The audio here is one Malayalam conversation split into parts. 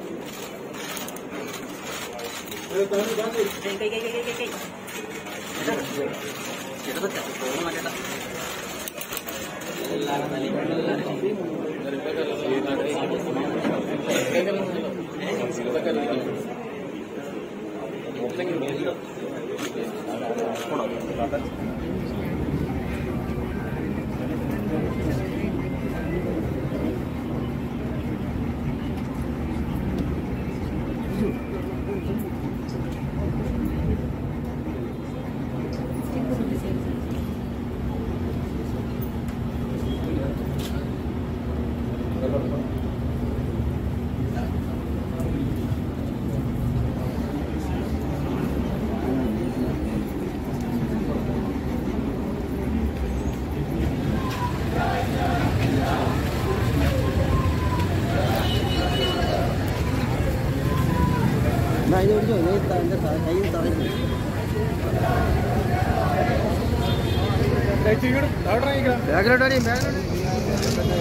എന്നാ ഇത് പിടിച്ചോ ഇത് എൻ്റെ കൈ തറഞ്ഞു ബാക്കിലോട്ട് അടി ബാക്കിലോട്ട്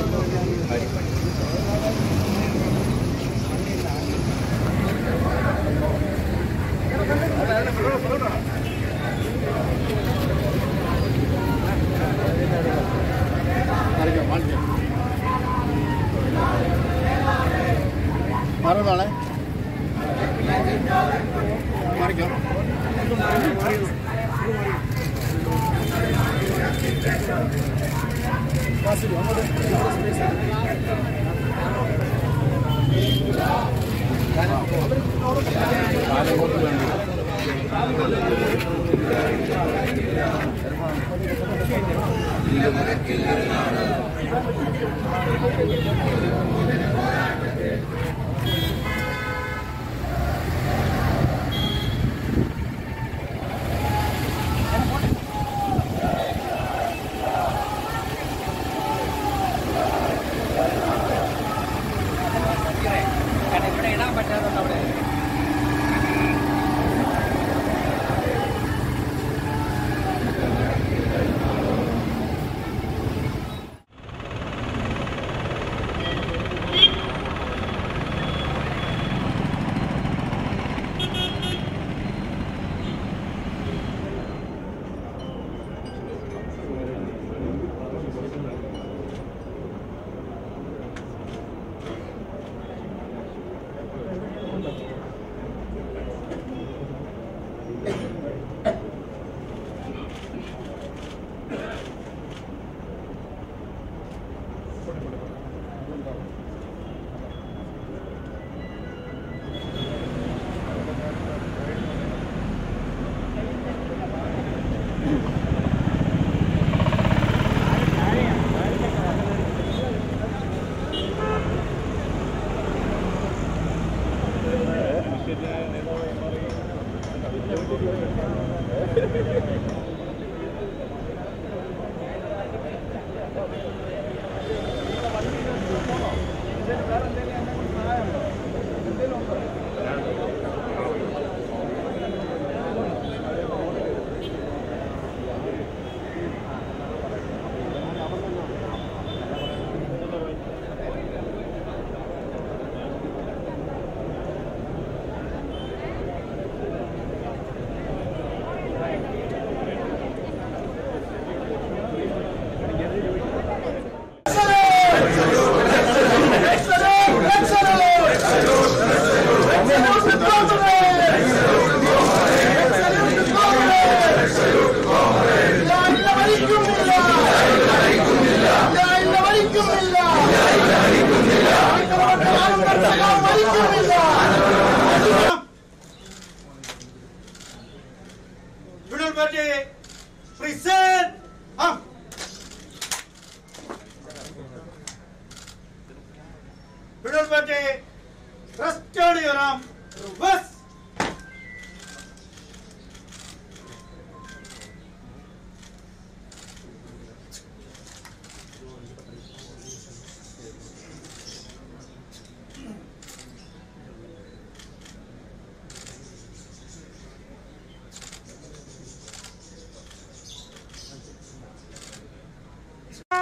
മാറുന്നതാണേ മാറിക്കോ Union Party, present. Up. Union Party, trusted your arm. Reverse.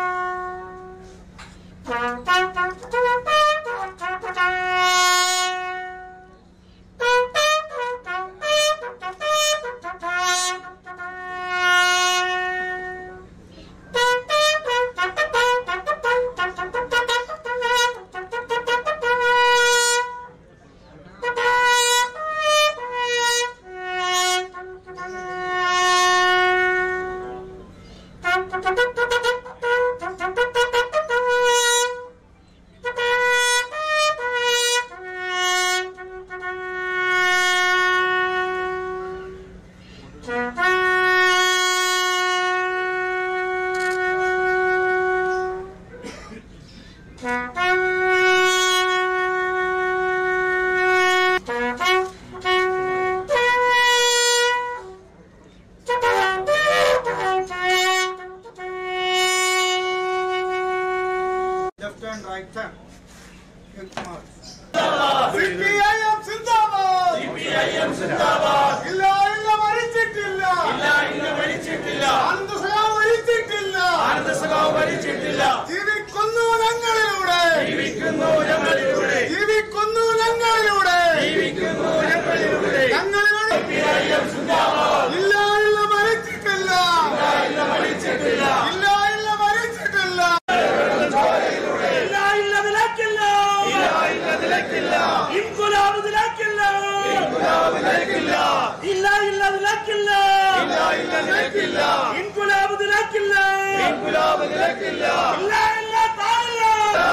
Thank you. CPIM സിന്ദാബാദ് ഇല്ല ഇല്ല മരിച്ചിട്ടില്ല ആനന്ദ സഖാവ് മരിച്ചിട്ടില്ല ജീവിക്കുന്നു ഞങ്ങളിലൂടെ ജീവിക്കുന്നു ഞങ്ങളിലൂടെ ഞങ്ങളിലൂടെ ഇല്ല ഇല്ല മരിച്ചിട്ടില്ല ഇല്ല ഇല്ല മരിച്ചിട്ടില്ല ഇല്ല ഇല്ല വിലക്കില്ല ഇൻകുലാബ് വിലക്കില്ല ഇല്ല ഇല്ല വിലക്കില്ല ഇൻകുലാബ് വിലക്കില്ല ഇല്ല ഇല്ല താഴില്ല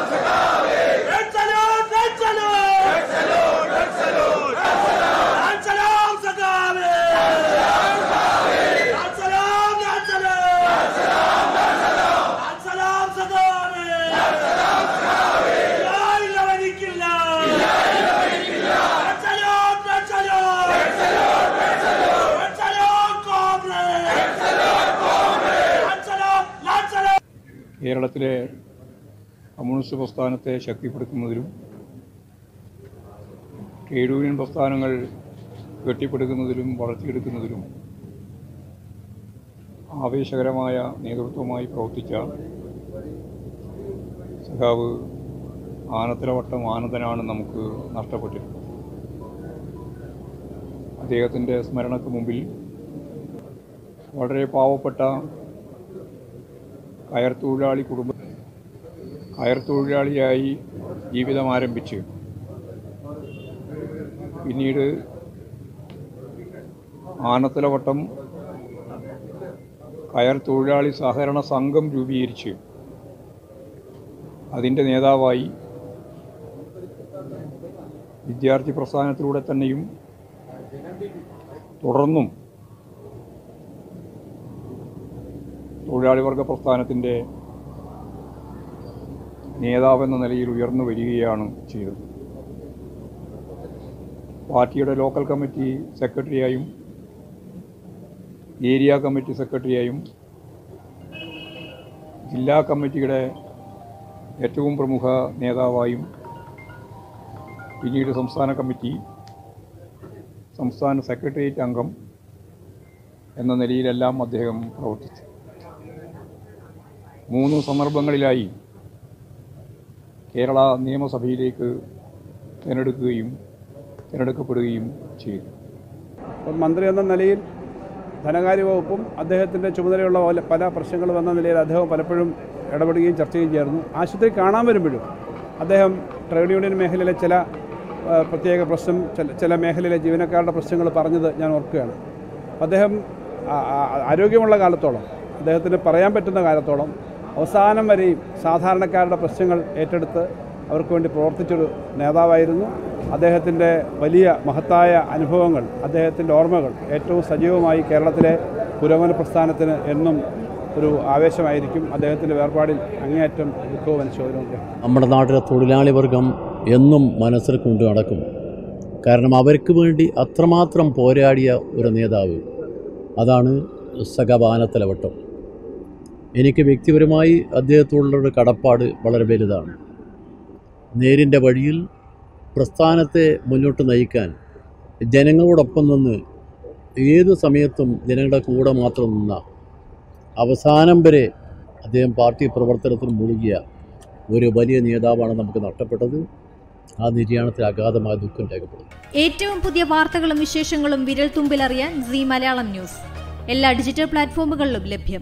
ചലോ ചലോ സലാം സഖാവേ സലാം സലാം സലാം സഖാവേ ഇല്ല വരിക്കില്ല ചലോ ചലോ ചലോ കോൺഗ്രസ് ചലോ ചലോ കേരളത്തിലെ കമ്മ്യൂണിസ്റ്റ് പ്രസ്ഥാനത്തെ ശക്തിപ്പെടുത്തുന്നതിലും ട്രേഡ് യൂണിയൻ പ്രസ്ഥാനങ്ങൾ കെട്ടിപ്പടുക്കുന്നതിലും വളർത്തിയെടുക്കുന്നതിലും ആവേശകരമായ നേതൃത്വമായി പ്രവർത്തിച്ച സഖാവ് ആനത്തലവട്ടം ആനന്ദനാണ് നമുക്ക് നഷ്ടപ്പെട്ടിട്ടുള്ളത് അദ്ദേഹത്തിൻ്റെ സ്മരണക്ക് മുമ്പിൽ വളരെ പാവപ്പെട്ട കയർ തൊഴിലാളി കുടുംബ കയർ തൊഴിലാളിയായി ജീവിതം ആരംഭിച്ച് പിന്നീട് ആനത്തലവട്ടം കയർ തൊഴിലാളി സഹകരണ സംഘം രൂപീകരിച്ച് അതിൻ്റെ നേതാവായി വിദ്യാർത്ഥി പ്രസ്ഥാനത്തിലൂടെ തന്നെയും തുടർന്നും തൊഴിലാളി വർഗ പ്രസ്ഥാനത്തിൻ്റെ നേതാവെന്ന നിലയിൽ ഉയർന്നു വരികയാണ് ചെയ്തത് പാർട്ടിയുടെ ലോക്കൽ കമ്മിറ്റി സെക്രട്ടറിയായും ഏരിയ കമ്മിറ്റി സെക്രട്ടറിയായും ജില്ലാ കമ്മിറ്റിയുടെ ഏറ്റവും പ്രമുഖ നേതാവായും പിന്നീട് സംസ്ഥാന കമ്മിറ്റി സംസ്ഥാന സെക്രട്ടേറിയറ്റ് അംഗം എന്ന നിലയിലെല്ലാം അദ്ദേഹം പ്രവർത്തിച്ചു മൂന്ന് സന്ദർഭങ്ങളിലായി കേരള നിയമസഭയിലേക്ക് തിരഞ്ഞെടുക്കുകയും തിരഞ്ഞെടുക്കപ്പെടുകയും ചെയ്തു അപ്പോൾ മന്ത്രി എന്ന നിലയിൽ ധനകാര്യ വകുപ്പും അദ്ദേഹത്തിൻ്റെ ചുമതലയുള്ള പല- പല പ്രശ്നങ്ങളും എന്ന നിലയിൽ അദ്ദേഹം പലപ്പോഴും ഇടപെടുകയും ചർച്ച ചെയ്യുകയും ചെയ്യായിരുന്നു ആശുപത്രി കാണാൻ വരുമ്പോഴും അദ്ദേഹം ട്രേഡ് യൂണിയൻ മേഖലയിലെ ചില ആ, പ്രത്യേക പ്രശ്നം ചില ചില മേഖലയിലെ ജീവനക്കാരുടെ പ്രശ്നങ്ങൾ പറഞ്ഞത് ഞാൻ ഓർക്കുകയാണ് അദ്ദേഹം ആ- ആ- ആരോഗ്യമുള്ള കാലത്തോളം അദ്ദേഹത്തിന് പറയാൻ പറ്റുന്ന കാലത്തോളം അവസാനം വരെയും സാധാരണക്കാരുടെ പ്രശ്നങ്ങൾ ഏറ്റെടുത്ത് അവർക്ക് വേണ്ടി പ്രവർത്തിച്ചൊരു നേതാവായിരുന്നു അദ്ദേഹത്തിൻ്റെ വലിയ മഹത്തായ അനുഭവങ്ങൾ അദ്ദേഹത്തിൻ്റെ ഓർമ്മകൾ ഏറ്റവും സജീവമായി കേരളത്തിലെ പുരോഗമന പ്രസ്ഥാനത്തിന് എന്നും ഒരു ആവേശമായിരിക്കും അദ്ദേഹത്തിൻ്റെ വേർപാടിൽ അങ്ങേയറ്റം ദുഃഖവും അനുശോചനവും നമ്മുടെ നാട്ടിലെ തൊഴിലാളി വർഗം എന്നും മനസ്സിൽ കൊണ്ട് നടക്കും കാരണം അവർക്ക് വേണ്ടി അത്രമാത്രം പോരാടിയ ഒരു നേതാവ് അതാണ് സഖബാനത്തലവട്ടം എനിക്ക് വ്യക്തിപരമായി അദ്ദേഹത്തോടുള്ള ഒരു കടപ്പാട് വളരെ വലുതാണ് നേരിൻ്റെ വഴിയിൽ പ്രസ്ഥാനത്തെ മുന്നോട്ട് നയിക്കാൻ ജനങ്ങളോടൊപ്പം നിന്ന് ഏതു സമയത്തും ജനങ്ങളുടെ കൂടെ മാത്രം നിന്ന അവസാനം വരെ അദ്ദേഹം പാർട്ടി പ്രവർത്തനത്തിൽ മുഴുകിയ ഒരു വലിയ നേതാവാണ് നമുക്ക് നഷ്ടപ്പെട്ടത് ആ നിര്യാണത്തിൽ അഗാധമായ ദുഃഖം രേഖപ്പെടുന്നു ഏറ്റവും പുതിയ വാർത്തകളും വിശേഷങ്ങളും വിരൽ തുമ്പിലറിയാൻ സി മലയാളം ന്യൂസ് എല്ലാ ഡിജിറ്റൽ പ്ലാറ്റ്ഫോമുകളിലും ലഭ്യം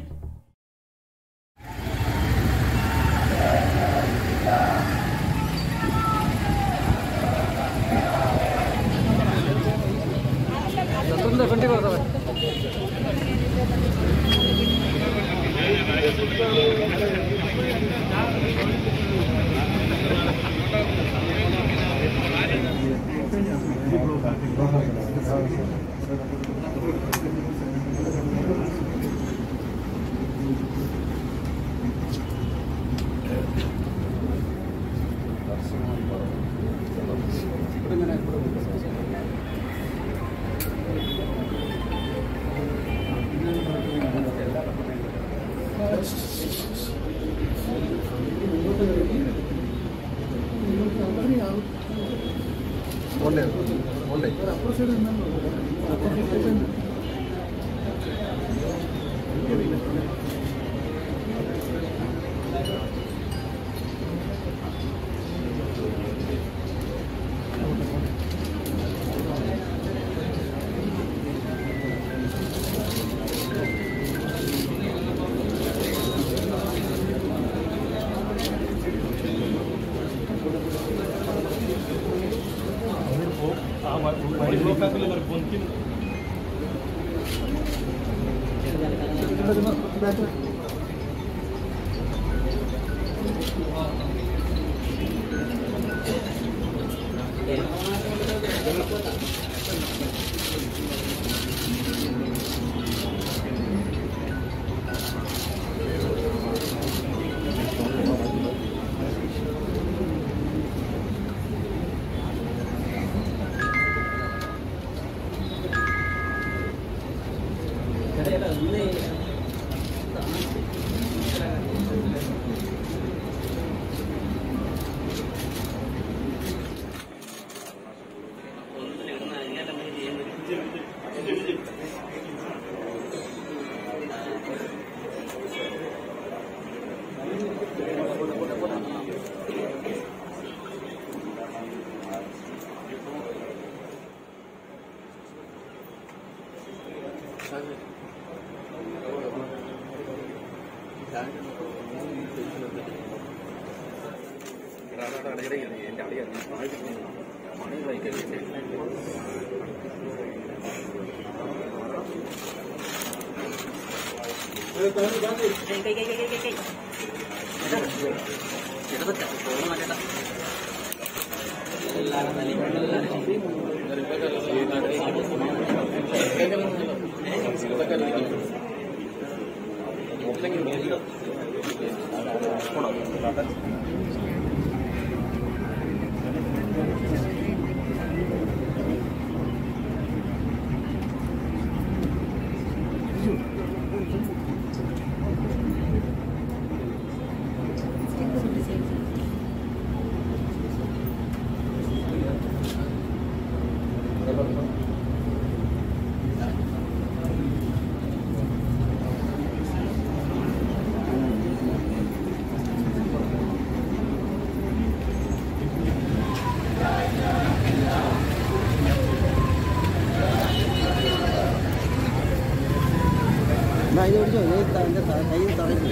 എന്നാ ഇത് പിടിച്ചോ ഇത് എൻ്റെ കയ്യിൽ തറയ്ക്കും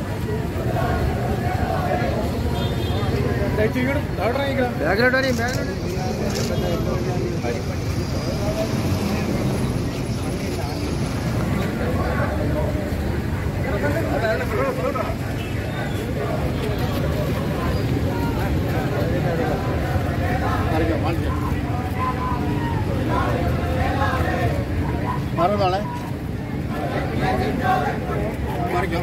ബാഗിലോട്ട് വരെയും ബാഗിലോട്ട് മറന്നോളെ മാറിക്കോ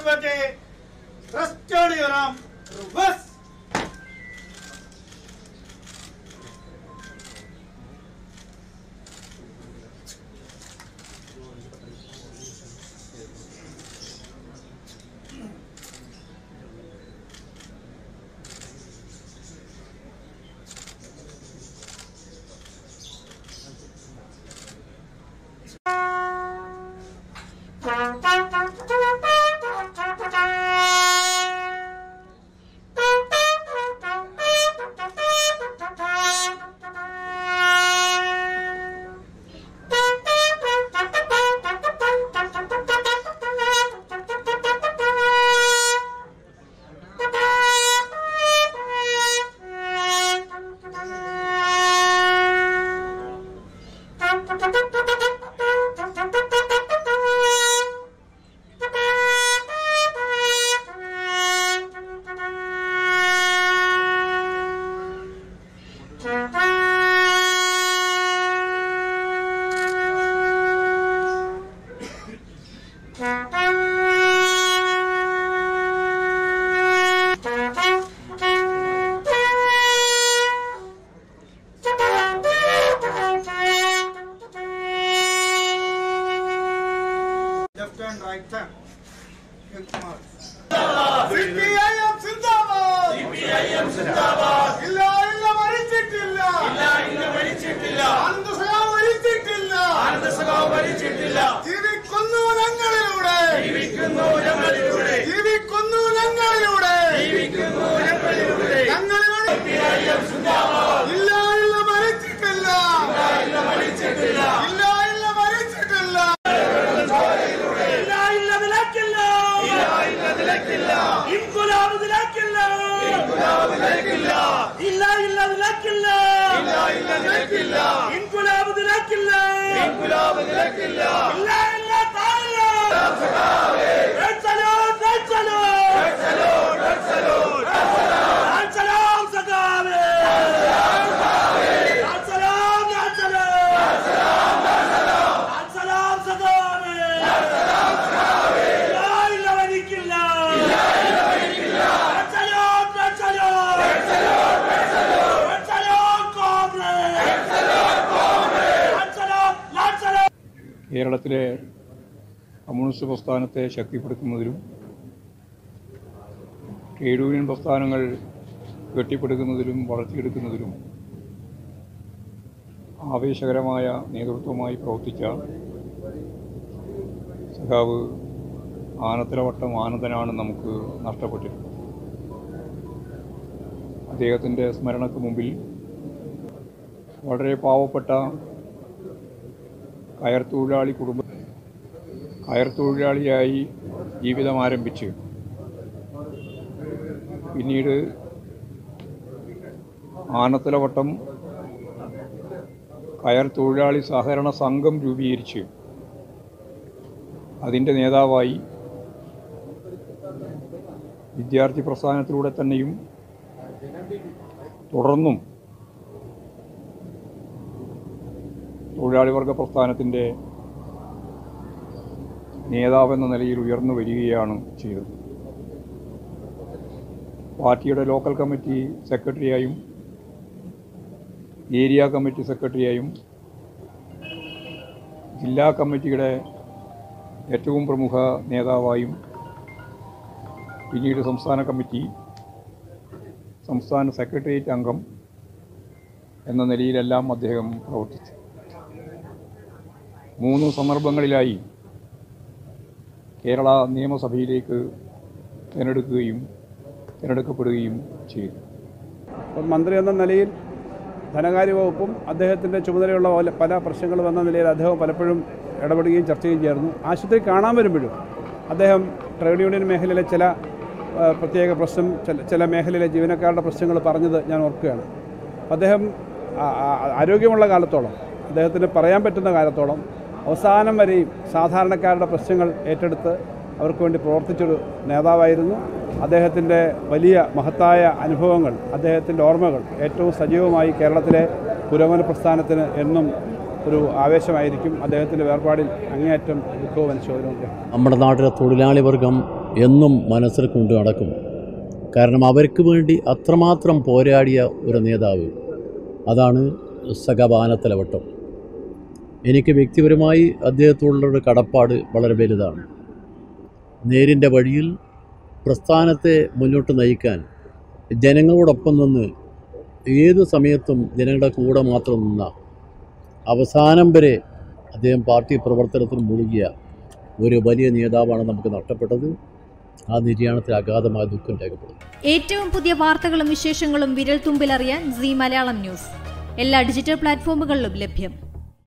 Everybody, trusted your arm. Reverse. Left and right hand. CPIM Zindabad CPIM സിന്ദാബാദ് ഇല്ല ഇല്ല മരിച്ചിട്ടില്ല ഇല്ല ഇല്ല മരിച്ചിട്ടില്ല ആനന്ദ സഖാവ് മരിച്ചിട്ടില്ല ആനന്ദ സഖാവ് മരിച്ചിട്ടില്ല ജീവിക്കുന്നു ഞങ്ങളിലൂടെ ജീവിക്കുന്നു ഞങ്ങളിലൂടെ ജീവിക്കുന്നു ഞങ്ങളിലൂടെ ജീവിക്കുന്നു ഞങ്ങളിലൂടെ ഞങ്ങളിലൂടെ CPIM സിന്ദാബാദ് ഇല്ല ഇല്ല മരിച്ചിട്ടില്ല ഇല്ല ഇല്ല മരിച്ചിട്ടില്ല ഇല്ല ഇല്ല മരിച്ചിട്ടില്ല ഇല്ല ഇല്ല വിലക്കില്ല ഇൻകുലാബ് വിലക്കില്ല ഇല്ല ഇല്ല വിലക്കില്ല ഇൻകുലാബ് വിലക്കില്ല ഇല്ല ഇല്ല താഴില്ല red salute red salute red സലാം സഖാവേ റെഡ് സലാം റെഡ് സലാം റെഡ് സലാം സഖാവേ ഇല്ല ഇല്ല വരിക്കില്ല red salute red salute red salute comrade red salute red salute കേരളത്തിലെ കമ്മ്യൂണിസ്റ്റ് പ്രസ്ഥാനത്തെ ശക്തിപ്പെടുത്തുന്നതിലും ട്രേഡ് യൂണിയൻ പ്രസ്ഥാനങ്ങൾ കെട്ടിപ്പടുക്കുന്നതിലും വളർത്തിയെടുക്കുന്നതിലും ആവേശകരമായ നേതൃത്വമായി പ്രവർത്തിച്ച സഖാവ് ആനത്തലവട്ടം ആനന്ദനാണ് നമുക്ക് നഷ്ടപ്പെട്ടിട്ടുള്ളത് അദ്ദേഹത്തിൻ്റെ സ്മരണക്ക് മുമ്പിൽ വളരെ പാവപ്പെട്ട കയർ തൊഴിലാളി കുടുംബ കയർ തൊഴിലാളിയായി ജീവിതം ആരംഭിച്ച് പിന്നീട് ആനത്തലവട്ടം കയർ തൊഴിലാളി സഹകരണ സംഘം രൂപീകരിച്ച് അതിൻ്റെ നേതാവായി വിദ്യാർത്ഥി പ്രസ്ഥാനത്തിലൂടെ തന്നെയും തുടർന്നും തൊഴിലാളി വർഗ പ്രസ്ഥാനത്തിൻ്റെ നേതാവെന്ന നിലയിൽ ഉയർന്നു വരികയാണ് ചെയ്തത് പാർട്ടിയുടെ ലോക്കൽ കമ്മിറ്റി സെക്രട്ടറിയായും ഏരിയ കമ്മിറ്റി സെക്രട്ടറിയായും ജില്ലാ കമ്മിറ്റിയുടെ ഏറ്റവും പ്രമുഖ നേതാവായും പിന്നീട് സംസ്ഥാന കമ്മിറ്റി സംസ്ഥാന സെക്രട്ടേറിയറ്റ് അംഗം എന്ന നിലയിലെല്ലാം അദ്ദേഹം പ്രവർത്തിച്ചു മൂന്ന് സന്ദർഭങ്ങളിലായി കേരള നിയമസഭയിലേക്ക് തിരഞ്ഞെടുക്കുകയും തിരഞ്ഞെടുക്കപ്പെടുകയും ചെയ്തു അപ്പം മന്ത്രി എന്ന നിലയിൽ ധനകാര്യ വകുപ്പും അദ്ദേഹത്തിൻ്റെ ചുമതലയുള്ള പല- പല പ്രശ്നങ്ങളും എന്ന നിലയിൽ അദ്ദേഹം പലപ്പോഴും ഇടപെടുകയും ചർച്ചയും ചെയ്യായിരുന്നു ആശുപത്രി കാണാൻ വരുമ്പോഴും അദ്ദേഹം ട്രേഡ് യൂണിയൻ മേഖലയിലെ ചില ആ, പ്രത്യേക പ്രശ്നം ചില ചില മേഖലയിലെ ജീവനക്കാരുടെ പ്രശ്നങ്ങൾ പറഞ്ഞത് ഞാൻ ഓർക്കുകയാണ് അദ്ദേഹം ആ- ആ- ആരോഗ്യമുള്ള കാലത്തോളം അദ്ദേഹത്തിന് പറയാൻ പറ്റുന്ന കാലത്തോളം അവസാനം വരെയും സാധാരണക്കാരുടെ പ്രശ്നങ്ങൾ ഏറ്റെടുത്ത് അവർക്ക് വേണ്ടി പ്രവർത്തിച്ചൊരു നേതാവായിരുന്നു അദ്ദേഹത്തിൻ്റെ വലിയ മഹത്തായ അനുഭവങ്ങൾ അദ്ദേഹത്തിൻ്റെ ഓർമ്മകൾ ഏറ്റവും സജീവമായി കേരളത്തിലെ പുരോഗമന പ്രസ്ഥാനത്തിന് എന്നും ഒരു ആവേശമായിരിക്കും അദ്ദേഹത്തിൻ്റെ വേർപാടിൽ അങ്ങേയറ്റം ദുഃഖവും അനുശോചനവും നമ്മുടെ നാട്ടിലെ തൊഴിലാളി വർഗം എന്നും മനസ്സിൽ കൊണ്ട് നടക്കും കാരണം അവർക്ക് വേണ്ടി അത്രമാത്രം പോരാടിയ ഒരു നേതാവ് അതാണ് സഖബാനത്തലവട്ടം എനിക്ക് വ്യക്തിപരമായി അദ്ദേഹത്തോടുള്ള ഒരു കടപ്പാട് വളരെ വലുതാണ് നേരിൻ്റെ വഴിയിൽ പ്രസ്ഥാനത്തെ മുന്നോട്ട് നയിക്കാൻ ജനങ്ങളോടൊപ്പം നിന്ന് ഏത് സമയത്തും ജനങ്ങളുടെ കൂടെ മാത്രം നിന്ന അവസാനം വരെ അദ്ദേഹം പാർട്ടി പ്രവർത്തനത്തിൽ മുഴുകിയ ഒരു വലിയ നേതാവാണ് നമുക്ക് നഷ്ടപ്പെട്ടത് ആ നിര്യാണത്തിൽ അഗാധമായ ദുഃഖം രേഖപ്പെടുന്നു ഏറ്റവും പുതിയ വാർത്തകളും വിശേഷങ്ങളും വിരൽ തുമ്പിലറിയാൻ സി മലയാളം ന്യൂസ് എല്ലാ ഡിജിറ്റൽ പ്ലാറ്റ്ഫോമുകളിലും ലഭ്യം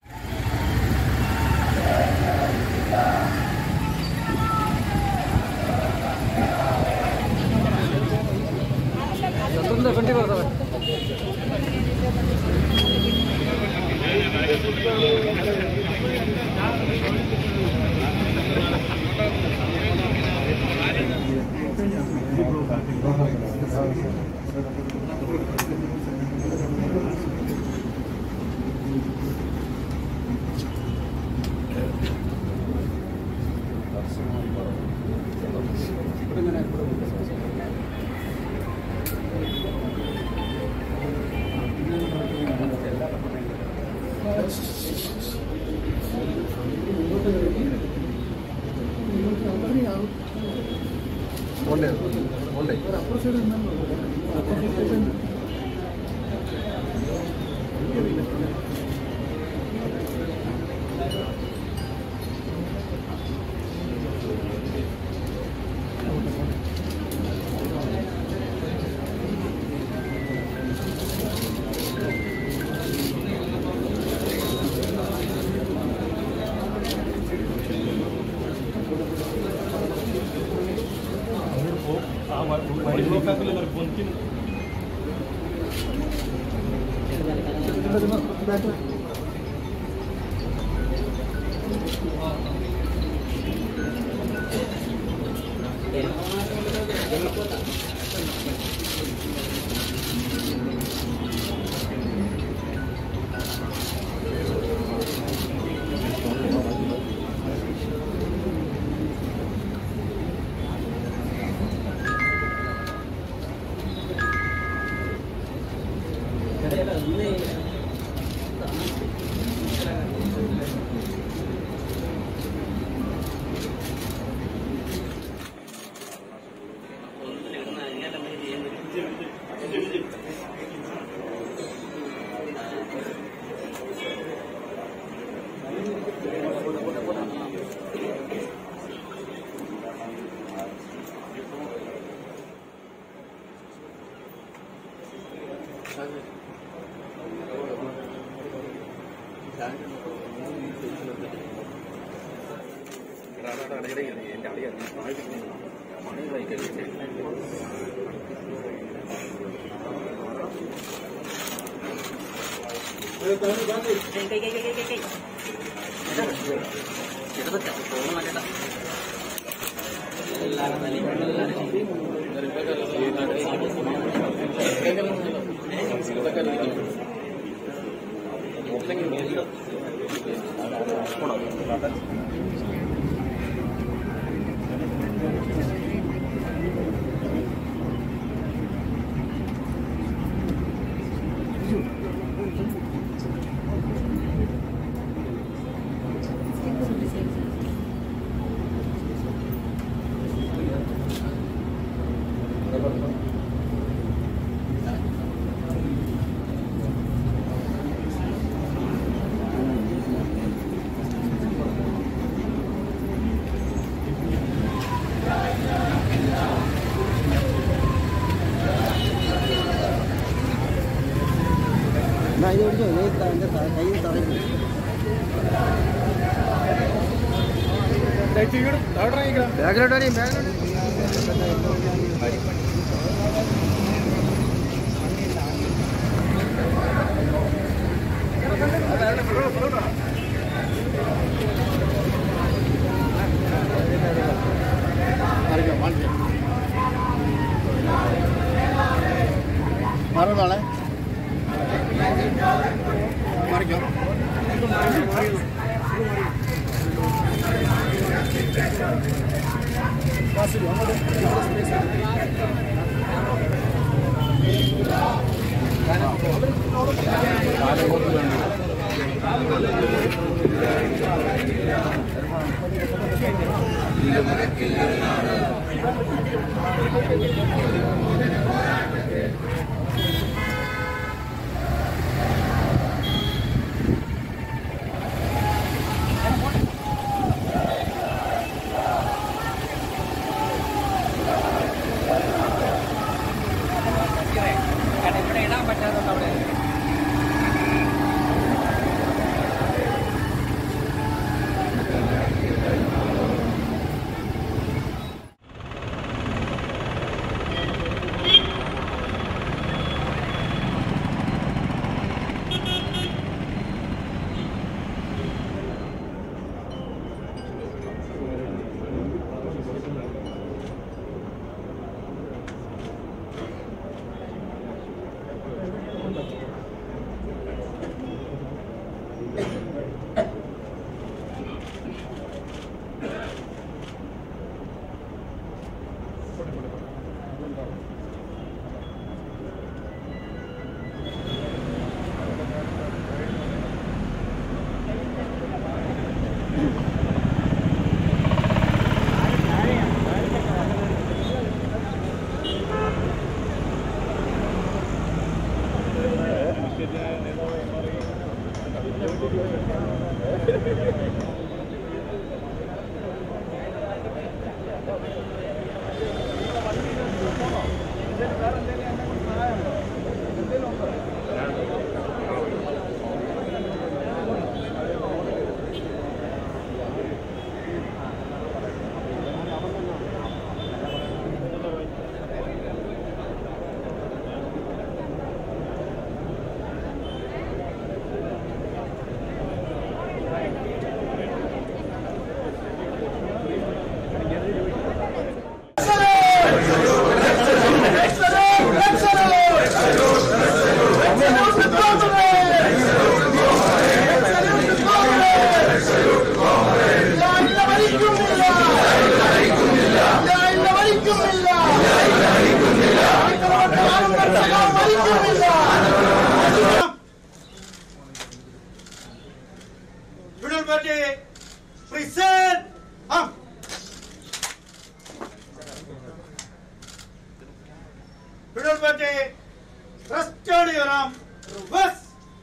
എന്നാ ഇത് പിടിച്ചോ ഇത് എൻ്റെ കയ്യിൽ തറയും ബാഗിലോട്ട് വരെയും ബാഗിലോട്ട് മറന്നാളെ മറിക്കോ University present up. University trusted your arm. Reverse.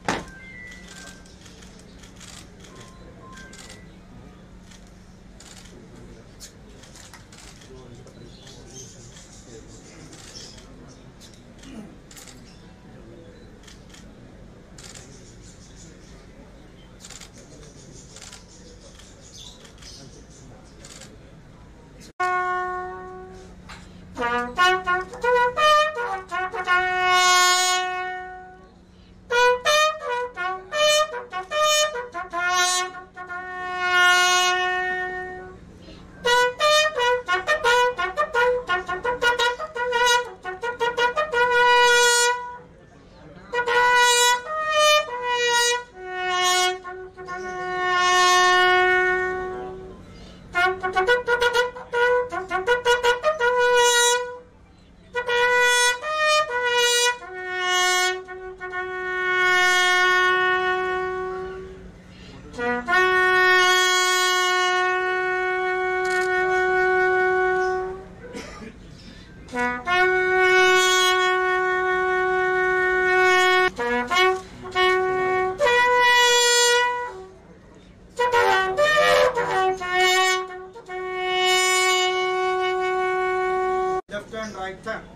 Left and right hand.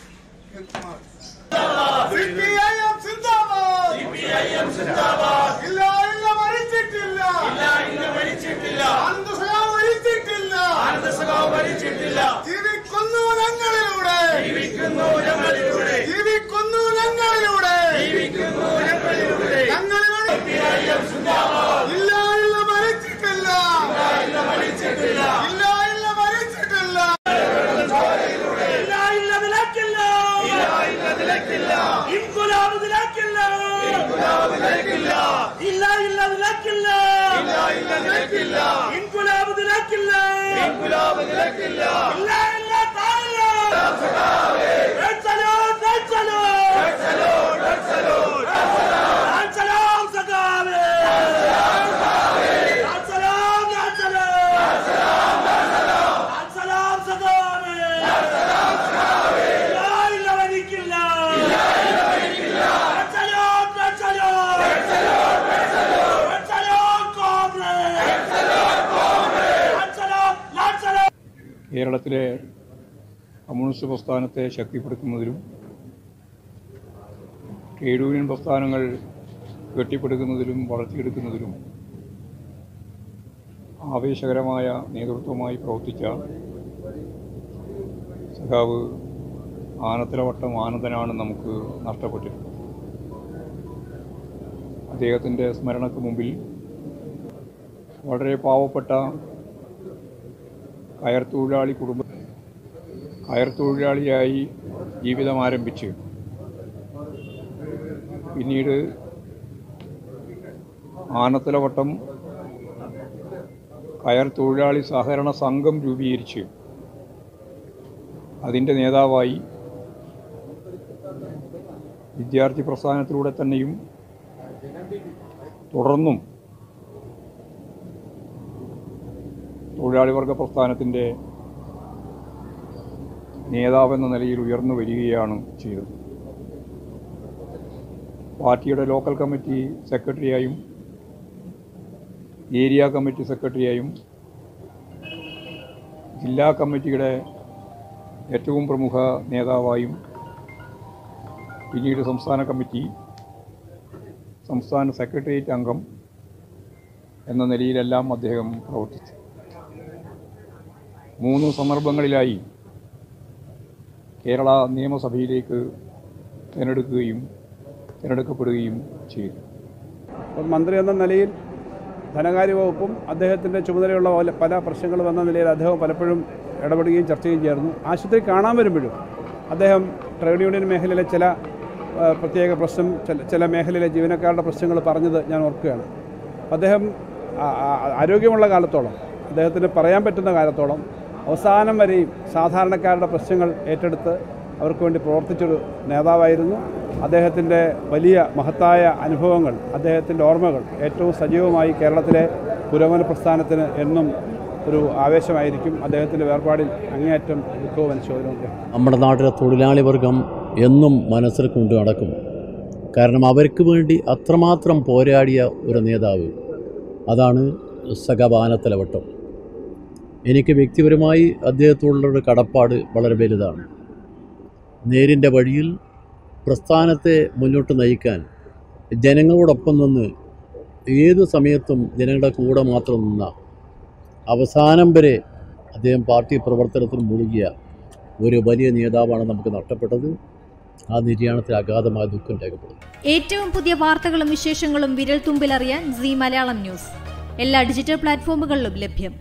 CPIM സിന്ദാബാദ് സിപിഐഎം സിന്ദാബാദ് ഇല്ല ഇല്ല മരിച്ചിട്ടില്ല ഇല്ല ഇല്ല മരിച്ചിട്ടില്ല ആനന്ദ സഖാവ് മരിച്ചിട്ടില്ല ആനന്ദ സഖാവ് മരിച്ചിട്ടില്ല ജീവിക്കുന്നു ഞങ്ങളിലൂടെ ജീവിക്കുന്നു ഞങ്ങളിലൂടെ ജീവിക്കുന്നു ഞങ്ങളിലൂടെ ജീവിക്കുന്നു ഞങ്ങളിലൂടെ ഞങ്ങളിലൂടെ സിപിഐഎം സിന്ദാബാദ് ഇല്ല ഇല്ല മരിച്ചിട്ടില്ല ഇല്ല ഇല്ല മരിച്ചിട്ടില്ല ഇല്ല ഇല്ല മരിച്ചിട്ടില്ല ഇല്ല ഇല്ല വിലക്കില്ല ഇല്ല ഇല്ല വിലക്കില്ല ഇൻകുലാബ് വിലക്കില്ല ഇൻകുലാബ് വിലക്കില്ല ഇല്ല ഇല്ല വിലക്കില്ല ഇല്ല ഇല്ല വിലക്കില്ല ഇൻകുലാബ് വിലക്കില്ല ഇല്ല ഇല്ല താഴില്ല red salute red salute red സലാം സഖാവേ ലാൽ സലാം ലാൽ സലാം ലാൽ സലാം സഖാവേ ഇല്ല ഇല്ല വനിക്കില്ല red salute red salute red salute Congress ലാൽ സലാം ലാൽ സലാം കേരളത്തിലെ കമ്മ്യൂണിസ്റ്റ് പ്രസ്ഥാനത്തെ ശക്തിപ്പെടുത്തുന്നതിലും ട്രേഡ് യൂണിയൻ പ്രസ്ഥാനങ്ങൾ കെട്ടിപ്പടുക്കുന്നതിലും വളർത്തിയെടുക്കുന്നതിലും ആവേശകരമായ നേതൃത്വമായി പ്രവർത്തിച്ച സഖാവ് ആനത്തലവട്ടം ആനന്ദനാണ് നമുക്ക് നഷ്ടപ്പെട്ടിട്ടുള്ളത് അദ്ദേഹത്തിൻ്റെ സ്മരണക്ക് മുമ്പിൽ വളരെ പാവപ്പെട്ട കയർ തൊഴിലാളി കുടുംബ കയർ തൊഴിലാളിയായി ജീവിതം ആരംഭിച്ച് പിന്നീട് ആനത്തലവട്ടം കയർ തൊഴിലാളി സഹകരണ സംഘം രൂപീകരിച്ച് അതിൻ്റെ നേതാവായി വിദ്യാർത്ഥി പ്രസ്ഥാനത്തിലൂടെ തന്നെയും തുടർന്നും തൊഴിലാളി വർഗ പ്രസ്ഥാനത്തിൻ്റെ നേതാവെന്ന നിലയിൽ ഉയർന്നു വരികയാണ് ചെയ്തത് പാർട്ടിയുടെ ലോക്കൽ കമ്മിറ്റി സെക്രട്ടറിയായും ഏരിയ കമ്മിറ്റി സെക്രട്ടറിയായും ജില്ലാ കമ്മിറ്റിയുടെ ഏറ്റവും പ്രമുഖ നേതാവായും പിന്നീട് സംസ്ഥാന കമ്മിറ്റി സംസ്ഥാന സെക്രട്ടേറിയറ്റ് അംഗം എന്ന നിലയിലെല്ലാം അദ്ദേഹം പ്രവർത്തിച്ചു മൂന്ന് സന്ദർഭങ്ങളിലായി കേരള നിയമസഭയിലേക്ക് തിരഞ്ഞെടുക്കുകയും തിരഞ്ഞെടുക്കപ്പെടുകയും ചെയ്തു അപ്പം മന്ത്രി എന്ന നിലയിൽ ധനകാര്യ വകുപ്പും അദ്ദേഹത്തിൻ്റെ ചുമതലയുള്ള പല- പല പ്രശ്നങ്ങളും എന്ന നിലയിൽ അദ്ദേഹം പലപ്പോഴും ഇടപെടുകയും ചർച്ച ചെയ്യുകയും ചേർന്നു ആശുപത്രി കാണാൻ വരുമ്പോഴും അദ്ദേഹം ട്രേഡ് യൂണിയൻ മേഖലയിലെ ചില ആ, പ്രത്യേക പ്രശ്നം ചില ചില മേഖലയിലെ ജീവനക്കാരുടെ പ്രശ്നങ്ങൾ പറഞ്ഞത് ഞാൻ ഓർക്കുകയാണ് അപ്പം അദ്ദേഹം ആ- ആ- ആരോഗ്യമുള്ള കാലത്തോളം അദ്ദേഹത്തിന് പറയാൻ പറ്റുന്ന കാലത്തോളം അവസാനം വരെയും സാധാരണക്കാരുടെ പ്രശ്നങ്ങൾ ഏറ്റെടുത്ത് അവർക്ക് വേണ്ടി പ്രവർത്തിച്ചൊരു നേതാവായിരുന്നു അദ്ദേഹത്തിൻ്റെ വലിയ മഹത്തായ അനുഭവങ്ങൾ അദ്ദേഹത്തിൻ്റെ ഓർമ്മകൾ ഏറ്റവും സജീവമായി കേരളത്തിലെ പുരോഗമന പ്രസ്ഥാനത്തിന് എന്നും ഒരു ആവേശമായിരിക്കും അദ്ദേഹത്തിൻ്റെ വേർപാടിൽ അങ്ങേയറ്റം ദുഃഖവും അനുശോചനവും നമ്മുടെ നാട്ടിലെ തൊഴിലാളി വർഗം എന്നും മനസ്സിൽ കൊണ്ട് നടക്കും കാരണം അവർക്ക് വേണ്ടി അത്രമാത്രം പോരാടിയ ഒരു നേതാവ് അതാണ് സഖബാനത്തലവട്ടം എനിക്ക് വ്യക്തിപരമായി അദ്ദേഹത്തോടുള്ളൊരു കടപ്പാട് വളരെ വലുതാണ് നേരിൻ്റെ വഴിയിൽ പ്രസ്ഥാനത്തെ മുന്നോട്ട് നയിക്കാൻ ജനങ്ങളോടൊപ്പം നിന്ന് ഏതു സമയത്തും ജനങ്ങളുടെ കൂടെ മാത്രം നിന്ന അവസാനം വരെ അദ്ദേഹം പാർട്ടി പ്രവർത്തനത്തിൽ മുഴുകിയ ഒരു വലിയ നേതാവാണ് നമുക്ക് നഷ്ടപ്പെട്ടത് ആ നിര്യാണത്തിൽ അഗാധമായ ദുഃഖം രേഖപ്പെടുന്നു ഏറ്റവും പുതിയ വാർത്തകളും വിശേഷങ്ങളും വിരൽ തുമ്പിലറിയാൻ സി മലയാളം ന്യൂസ് എല്ലാ ഡിജിറ്റൽ പ്ലാറ്റ്ഫോമുകളിലും ലഭ്യം